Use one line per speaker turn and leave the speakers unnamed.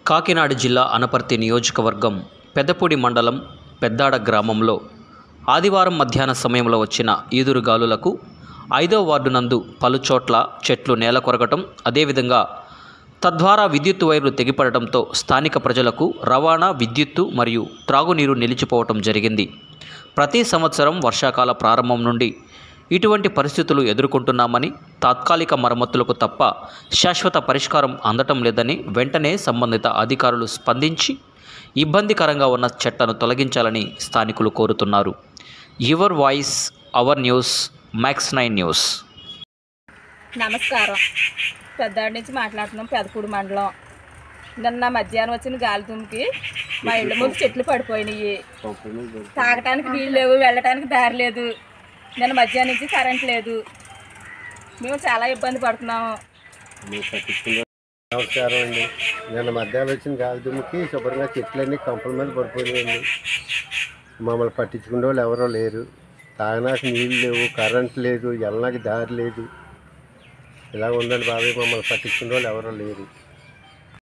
కాకినాడ జిల్లా అనపర్తి నియోజకవర్గం పెద్దపూడి మండలం పెద్దాడ గ్రామంలో ఆదివారం మధ్యాహ్న సమయంలో వచ్చిన ఈదురుగాలులకు ఐదో వార్డు నందు పలుచోట్ల చెట్లు నేల కొరగటం అదేవిధంగా తద్వారా విద్యుత్ వైర్లు తెగిపడటంతో స్థానిక ప్రజలకు రవాణా విద్యుత్తు మరియు త్రాగునీరు నిలిచిపోవటం జరిగింది ప్రతి సంవత్సరం వర్షాకాల ప్రారంభం నుండి ఇటువంటి పరిస్థితులు ఎదుర్కొంటున్నామని తాత్కాలిక మరమ్మతులకు తప్ప శాశ్వత పరిష్కారం అందటం లేదని వెంటనే సంబంధిత అధికారులు స్పందించి ఇబ్బందికరంగా ఉన్న చెట్టను తొలగించాలని స్థానికులు కోరుతున్నారు your voice our news Max nine news
నమస్కారం పెద్దాడి నుంచి మాట్లాడుతున్నాం పెదపూడి మండలం నిన్న మధ్యాహ్నం వచ్చిన గాలి దుమ్కి మా ఇళ్ళ ముందు చెట్లు పడిపోయినాయి తాగటానికి నీళ్ళు లేవు వెళ్ళటానికి దారి లేదు నిన్న మధ్యాహ్నం నుంచి కరెంట్ లేదు మేము చాలా ఇబ్బంది పడుతున్నాము
నమస్కారం అండి నిన్న మధ్యాహ్నం వచ్చిన గాలి దుమ్ముకి శుభ్రంగా చెట్లన్నీ కంపల మీద పడిపోయాయండి మమ్మల్ని పట్టించుకునే వాళ్ళు ఎవరో లేరు తాగనాక నీళ్ళు లేవు కరెంట్ లేదు వెళ్ళడానికి దారి లేదు ఇలా ఉందండి బాబాయ్ మమ్మల్ని పట్టించుకునే వాళ్ళు ఎవరో లేరు